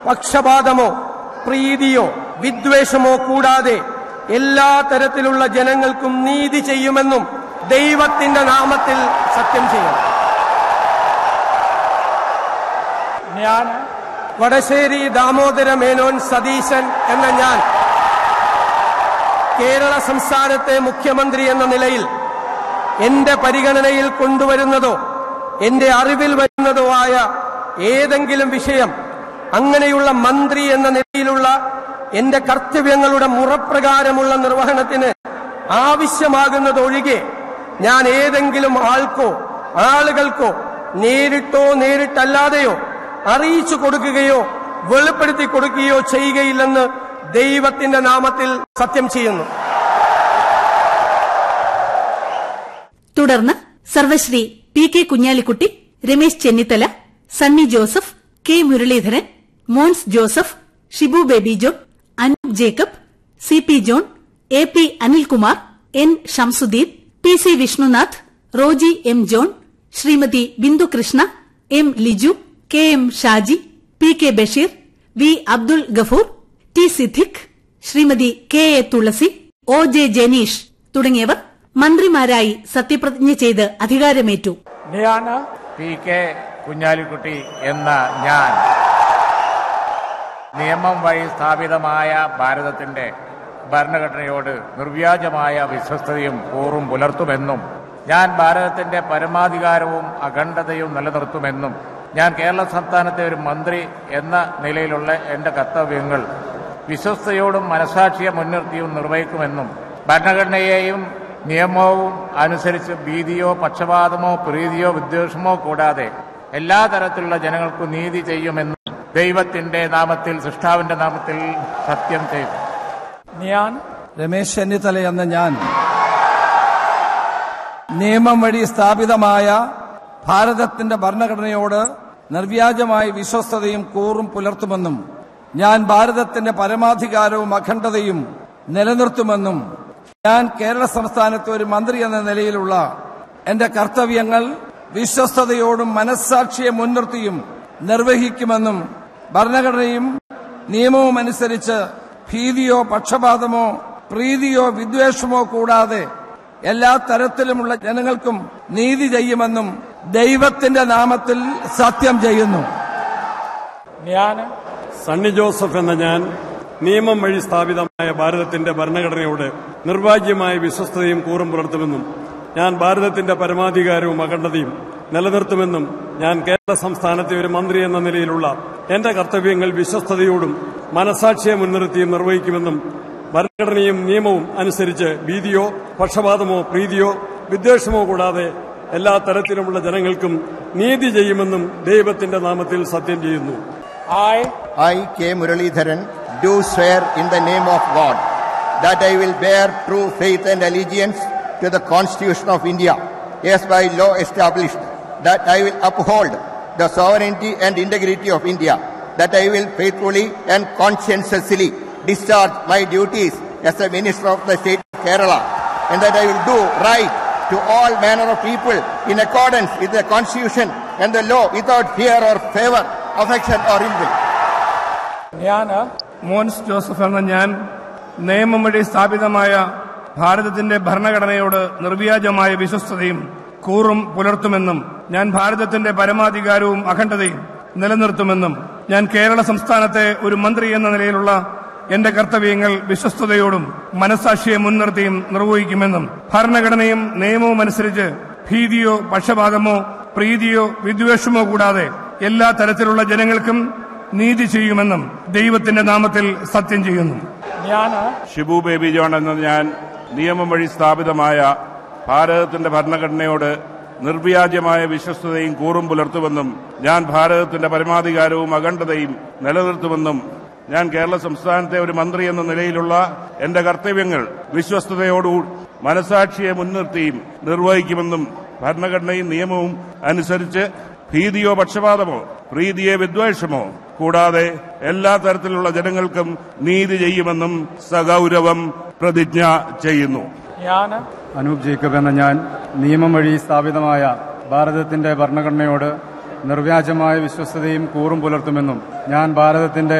പക്ഷപാതമോ പ്രീതിയോ വിദ്വേഷമോ കൂടാതെ എല്ലാ തരത്തിലുള്ള ജനങ്ങൾക്കും നീതി ചെയ്യുമെന്നും ദൈവത്തിന്റെ നാമത്തിൽ സത്യം ചെയ്യും ഞാൻ വടശ്ശേരി ദാമോദര മേനോൻ സതീശൻ എന്ന ഞാൻ കേരള സംസ്ഥാനത്തെ മുഖ്യമന്ത്രി എന്ന നിലയിൽ എന്റെ പരിഗണനയിൽ കൊണ്ടുവരുന്നതോ എന്റെ അറിവിൽ വരുന്നതോ ആയ ഏതെങ്കിലും വിഷയം അങ്ങനെയുള്ള മന്ത്രി എന്ന നിലയിലുള്ള എന്റെ കർത്തവ്യങ്ങളുടെ മുറപ്രകാരമുള്ള നിർവഹണത്തിന് ആവശ്യമാകുന്നതൊഴികെ ഞാൻ ഏതെങ്കിലും ആൾക്കോ ആളുകൾക്കോ നേരിട്ടോ നേരിട്ടല്ലാതെയോ അറിയിച്ചു കൊടുക്കുകയോ വെളിപ്പെടുത്തി കൊടുക്കുകയോ ചെയ്യുകയില്ലെന്ന് ദൈവത്തിന്റെ നാമത്തിൽ സത്യം ചെയ്യുന്നു തുടർന്ന് സർവശ്രീ P K Kunhalikutty Ramesh Chennithala Sunny Joseph K Muraleedharan Mons Joseph Shibu Baby John Anoop Jacob C P John A P Anilkumar N Shamsuddin P C Vishnunath Roji M John Srimathi Bindu Krishna M Liju K M Shaji P K Basheer V Abdul Gafoor T Siddique Srimathi K A Thulasi O J Janeesh തുടങ്ങിയവർ മന്ത്രിമാരായി സത്യപ്രതിജ്ഞ ചെയ്ത് അധികാരമേറ്റു ഞാൻ പി കെ കുഞ്ഞാലിക്കുട്ടി എന്ന ഞാൻ നിയമം വഴി സ്ഥാപിതമായ ഭാരതത്തിന്റെ ഭരണഘടനയോട് നിർവ്യാജമായ വിശ്വസ്തയും കൂറും പുലർത്തുമെന്നും ഞാൻ ഭാരതത്തിന്റെ പരമാധികാരവും അഖണ്ഡതയും നിലനിർത്തുമെന്നും ഞാൻ കേരള സംസ്ഥാനത്തെ ഒരു മന്ത്രി എന്ന നിലയിലുള്ള എന്റെ കർത്തവ്യങ്ങൾ വിശ്വസ്തയോടും മനസാക്ഷിയെ മുൻനിർത്തിയും നിർവഹിക്കുമെന്നും ഭരണഘടനയെയും നിയമവും അനുസരിച്ച് ഭീതിയോ പക്ഷപാതമോ പ്രീതിയോ വിദ്വേഷമോ കൂടാതെ എല്ലാ തരത്തിലുള്ള ജനങ്ങൾക്കും നീതി ചെയ്യുമെന്നും ദൈവത്തിന്റെ നാമത്തിൽ സൃഷ്ടാവിന്റെ നാമത്തിൽ സത്യം ചെയ്തു ഞാൻ രമേശ് ചെന്നിത്തല എന്ന ഞാൻ നിയമം വഴി സ്ഥാപിതമായ ഭാരതത്തിന്റെ ഭരണഘടനയോട് നിർവ്യാജമായ വിശ്വസ്തതയും കൂറും പുലർത്തുമെന്നും ഞാൻ ഭാരതത്തിന്റെ പരമാധികാരവും അഖണ്ഡതയും നിലനിർത്തുമെന്നും ഞാൻ കേരള സംസ്ഥാനത്തെ ഒരു മന്ത്രി എന്ന നിലയിലുള്ള എന്റെ കർത്തവ്യങ്ങൾ വിശ്വസ്തയോടും മനസ്സാക്ഷിയെ മുൻനിർത്തിയും നിർവഹിക്കുമെന്നും ഭരണഘടനയും നിയമവും അനുസരിച്ച് ഭീതിയോ പക്ഷപാതമോ പ്രീതിയോ വിദ്വേഷമോ കൂടാതെ എല്ലാ തരത്തിലുമുള്ള ജനങ്ങൾക്കും നീതി ചെയ്യുമെന്നും ദൈവത്തിന്റെ നാമത്തിൽ സത്യം ചെയ്യുന്നു ഞാൻ സണ്ണി ജോസഫ് എന്ന ഞാൻ നിയമം വഴി സ്ഥാപിതമായ ഭാരതത്തിന്റെ ഭരണഘടനയോട് നിർവാജ്യമായ വിശ്വസ്തയും കൂറും പുലർത്തുമെന്നും ഞാൻ ഭാരതത്തിന്റെ പരമാധികാരവും അഖണ്ഡതയും നിലനിർത്തുമെന്നും ഞാൻ കേരള സംസ്ഥാനത്തെ ഒരു മന്ത്രി എന്ന നിലയിലുള്ള എന്റെ കർത്തവ്യങ്ങൾ വിശ്വസ്തയോടും മനസാക്ഷിയെ മുൻനിർത്തിയും നിർവഹിക്കുമെന്നും ഭരണഘടനയും നിയമവും അനുസരിച്ച് ഭീതിയോ പക്ഷപാതമോ പ്രീതിയോ വിദ്വേഷമോ കൂടാതെ എല്ലാ തരത്തിലുമുള്ള ജനങ്ങൾക്കും നീതി ചെയ്യുമെന്നും ദൈവത്തിന്റെ നാമത്തിൽ സത്യം ചെയ്യുന്നു I I, K. Muralidharan, do swear in the name of God that I will bear true faith and allegiance to the Constitution of India, as by law established, that I will uphold the sovereignty and integrity of India, that I will faithfully and conscientiously discharge my duties as a minister of the state of Kerala, and that I will do right to all manner of people in accordance with the Constitution and the law without fear or favor, affection or ill will. ഞാൻ Mons Joseph എന്ന ഞാൻ നിയമം വഴി സ്ഥാപിതമായ ഭാരതത്തിന്റെ ഭരണഘടനയോട് നിർവ്യാജമായ വിശ്വസ്തതയും കൂറും പുലർത്തുമെന്നും ഞാൻ ഭാരതത്തിന്റെ പരമാധികാരവും അഖണ്ഡതയും നിലനിർത്തുമെന്നും ഞാൻ കേരള സംസ്ഥാനത്തെ ഒരു മന്ത്രി എന്ന നിലയിലുള്ള എന്റെ കർത്തവ്യങ്ങൾ വിശ്വസ്തയോടും മനസാക്ഷിയെ മുൻനിർത്തിയും നിർവഹിക്കുമെന്നും ഭരണഘടനയും നിയമവും അനുസരിച്ച് ഭീതിയോ പക്ഷപാതമോ പ്രീതിയോ വിദ്വേഷമോ കൂടാതെ എല്ലാ തരത്തിലുള്ള ജനങ്ങൾക്കും നീതി ചെയ്യുമെന്നും ദൈവത്തിന്റെ നാമത്തിൽ സത്യം ചെയ്യുന്നു ഞാൻ ഷിബു ബേബി ജോൺ എന്ന ഞാൻ നിയമം വഴി സ്ഥാപിതമായ ഭാരതത്തിന്റെ ഭരണഘടനയോട് നിർവ്യാജമായ വിശ്വസ്തതയും കൂറും പുലർത്തുമെന്നും ഞാൻ ഭാരതത്തിന്റെ പരമാധികാരവും അഖണ്ഡതയും നിലനിർത്തുമെന്നും ഞാൻ കേരള സംസ്ഥാനത്തെ ഒരു മന്ത്രി എന്ന നിലയിലുള്ള എന്റെ കർത്തവ്യങ്ങൾ വിശ്വസ്തയോടു മനസാക്ഷിയെ മുൻനിർത്തിയും നിർവഹിക്കുമെന്നും ഭരണഘടനയും നിയമവും അനുസരിച്ച് ഭീതിയോ പക്ഷപാതമോ പ്രീതിയെ വിദ്വേഷമോ കൂടാതെ എല്ലാ തരത്തിലുള്ള ജനങ്ങൾക്കും നീതി ചെയ്യുമെന്നും സഗൗരവം പ്രതിജ്ഞ ചെയ്യുന്നു ഞാൻ അനൂപ് ജേക്കബ് എന്ന ഞാൻ നിയമം വഴി സ്ഥാപിതമായ ഭാരതത്തിന്റെ ഭരണഘടനയോട് നിർവ്യാജമായ വിശ്വസ്തതയും കൂറും പുലർത്തുമെന്നും ഞാൻ ഭാരതത്തിന്റെ